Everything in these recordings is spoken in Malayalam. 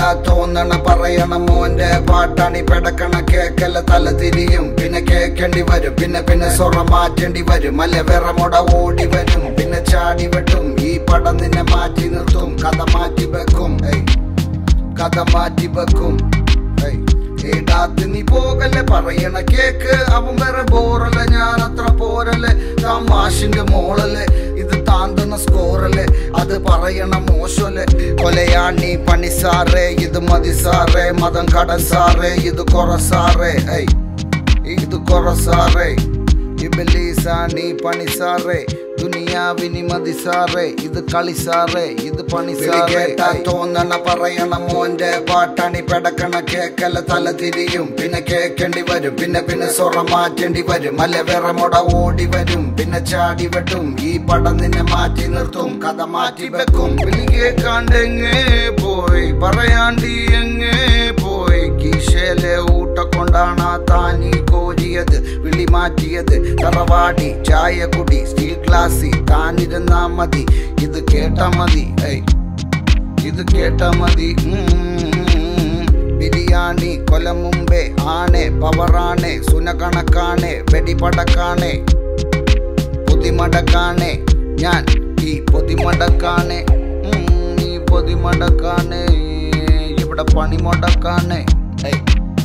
കേട്ടാ തോന്നണ പറയണ മോന്റെ പാട്ടാണി പെടക്കണ കേക്കല തല തിരിയും പിന്നെ കേക്കേണ്ടി വരും പിന്നെ പിന്നെ സൊറ മാറ്റേണ്ടി വരും അല്ലെ വിറമുട ഓടി വരും പിന്നെ ചാടി വെട്ടും ഈ പടം നിന്നെ മാറ്റി നിർത്തും കഥ മാറ്റി വെക്കും ഏയ് കഥ മാറ്റി വെക്കും ഏയ് ഏടാത്ത് നീ പോകല്ലേ പറയണ കേക്ക് അവൻ വേറെ ബോറല്ലേ ഞാൻ അത്ര പോരല്ലേ തമാശിന്റെ മോളല്ലേ ഇത് താന്തന്ന സ്കോറല്ലേ അത് പറയണ മോശമല്ലേ കൊലയാണി പണി സാറേ ഇത് മതി സാറേ മതം കടൻ സാറേ ഇത് കൊറ സാറേ ഏയ് ഇത് കൊറ സാറേ ഇബലീസാണി പണി സാറേ ദുനിയാവിനി മതി സാറേ ഇത് കളി സാറേ ഇത് പണി സാറേ തോന്നണ പറയണ മോന്റെ പാട്ടാണി പെടക്കണ കേക്കല തല തിരിയും പിന്നെ കേക്കേണ്ടി വരും പിന്നെ പിന്നെ സൊറ മാറ്റേണ്ടി വരും അല്ലെ വിറമുട ഓടി വരും പിന്നെ ചാടി വെട്ടും ഈ പടം നിന്നെ മാറ്റി നിർത്തും കഥ മാറ്റി വെക്കും വിളി കേക്കാണ്ടെങ്ങേ പോയി പറയാണ്ടി എങ്ങേ പോയി കീശയിലെ ഊട്ട കൊണ്ടാണ് താനി കോരിയത് വിളി മാറ്റിയത് തറവാടി ചായ കുടി സ്റ്റീൽ ഗ്ലാസ്സിൽ താനിരുന്നാ മതി ഇത് കേട്ടാ മതി ഏയ് ഇത് കേട്ടാ മതി ഉം. ബിരിയാണി കൊല മുമ്പേ ആണെ പവറാണെ സുനകണക്കാണെ വെടിപടക്കാണെ പൊതിമടക്കാണെ ഞാൻ ഈ പൊതിമടക്കാണെ ഉം, ഈ പൊതിമടക്കാണെ ഇവിടെ പണിമുടക്കാണെ ഏയ്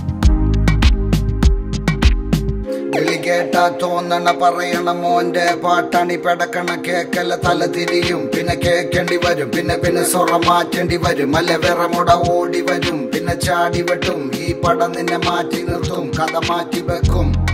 വിളി കേട്ടാ തോന്നണ പറയണ മോന്റെ പാട്ടാണി പെടക്കണ കേക്കല തല തിരിയും പിന്നെ കേക്കേണ്ടി വരും പിന്നെ പിന്നെ സൊറ മാറ്റേണ്ടി വരും അല്ലെ വിറമുട ഓടി വരും പിന്നെ ചാടി വെട്ടും ഈ പടം നിന്നെ മാറ്റി നിർത്തും കഥ മാറ്റി വെക്കും